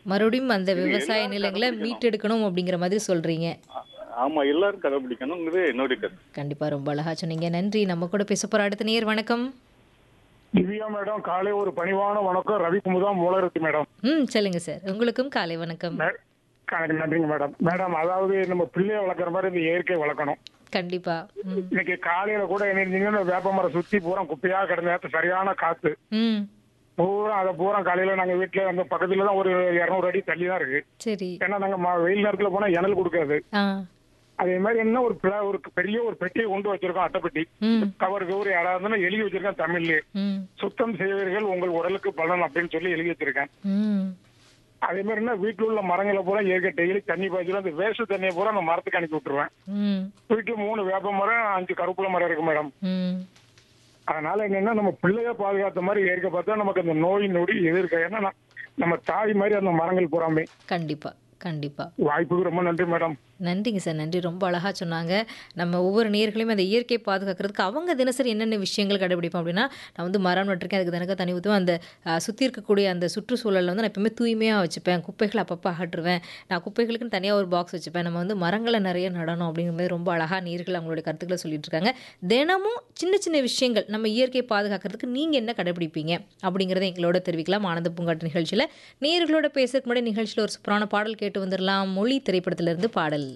மறுபடியும் அந்த இது விவசாய எல்லாரும் நிலங்களை கடைபிடிக்கணும். மீட்டெடுக்கணும் அப்படிங்கிற மாதிரி சொல்றீங்க ஆ- ஆமா எல்லாரும் கடைபிடிக்கணுங்கிறது என்னுடைய கருத்து கண்டிப்பா ரொம்ப அழகா சொன்னீங்க நன்றி நம்ம கூட பேச போற அடுத்த நேர் வணக்கம் திவ்யா மேடம் காலை ஒரு பணிவான வணக்கம் ரவி குமுதா மூலரத்து மேடம் ம் சொல்லுங்க சார் உங்களுக்கும் காலை வணக்கம் மே- கணக்கு நன்றிங்க மேடம் மேடம் அதாவது நம்ம பிள்ளைய வளர்க்குற மாதிரி இந்த இயற்கை வளர்க்கணும் கண்டிப்பா ம் இன்னைக்கு காலையில கூட என்ன செஞ்சீங்கன்னா வேப்ப மரம் சுத்தி பூரா குப்பையா கிடந்த நேரத்து சரியான காத்து ம் பூரா அதை பூரா காலையில நாங்க வீட்டுல அந்த பக்கத்துல தான் ஒரு இருநூறு அடி தள்ளி தான் இருக்கு சரி ஏன்னா நாங்க ம- வெயில் நேரத்துல போனா இணல் கொடுக்காது ஆ அதே மாதிரி என்ன ஒரு பிள- ஒரு பெரிய ஒரு பெட்டியை கொண்டு வச்சிருக்கோம் அட்டைப்பெட்டி ம் கவர் கவர் யாராவது எழுதி வச்சிருக்கேன் தமிழ்ல ம் சுத்தம் செய்வீர்கள் உங்கள் உடலுக்கு பலன் அப்படின்னு சொல்லி எழுதி வச்சிருக்கேன் ம் அதே மாதிரி என்ன வீட்டுல உள்ள மரங்களை பூரா இயற்கை டெய்லி தண்ணி பாய்ச்சிடும் அந்த வேஸ்ட் தண்ணியை பூரா அந்த மரத்துக்கு அனுப்பி விட்டுருவேன் ம் வீட்டுல மூணு வேப்ப மரம் அஞ்சு கருப்புல மரம் இருக்கு மேடம் ம் அதனால என்னன்னா நம்ம பிள்ளைய பாதுகாத்த மாதிரி இயற்கை பார்த்தா நமக்கு அந்த நோய் நொடி எது இருக்கு ஏன்னா நான் நம்ம தாய் மாதிரி அந்த மரங்கள் பூராமே கண்டிப்பா கண்டிப்பா வாய்ப்புக்கு ரொம்ப நன்றி மேடம் நன்றிங்க சார் நன்றி ரொம்ப அழகாக சொன்னாங்க நம்ம ஒவ்வொரு நேர்களையும் அந்த இயற்கையை பாதுகாக்கிறதுக்கு அவங்க தினசரி என்னென்ன விஷயங்கள் கடைபிடிப்போம் அப்படின்னா நான் வந்து மரம் நட்டிருக்கேன் அதுக்கு தினக்க தண்ணி ஊற்றுவேன் அந்த சுற்றி இருக்கக்கூடிய அந்த சுற்றுச்சூழலில் வந்து நான் எப்பவுமே தூய்மையாக வச்சுப்பேன் குப்பைகளை அப்பப்போ அகற்றுவேன் நான் குப்பைகளுக்குன்னு தனியாக ஒரு பாக்ஸ் வச்சுப்பேன் நம்ம வந்து மரங்களை நிறைய நடணும் அப்படிங்கிற மாதிரி ரொம்ப அழகாக நேர்கள் அவங்களுடைய கருத்துக்களை சொல்லிட்டு இருக்காங்க தினமும் சின்ன சின்ன விஷயங்கள் நம்ம இயற்கையை பாதுகாக்கிறதுக்கு நீங்கள் என்ன கடைபிடிப்பீங்க அப்படிங்கிறத எங்களோட தெரிவிக்கலாம் ஆனந்த பூங்காட்டு நிகழ்ச்சியில் நேர்களோட பேசுறதுக்கு முன்னாடி நிகழ்ச்சியில் ஒரு சூப்பரான பாடல் கேட்டு வந்துடலாம் மொழி திரைப்படத்திலிருந்து பாடல்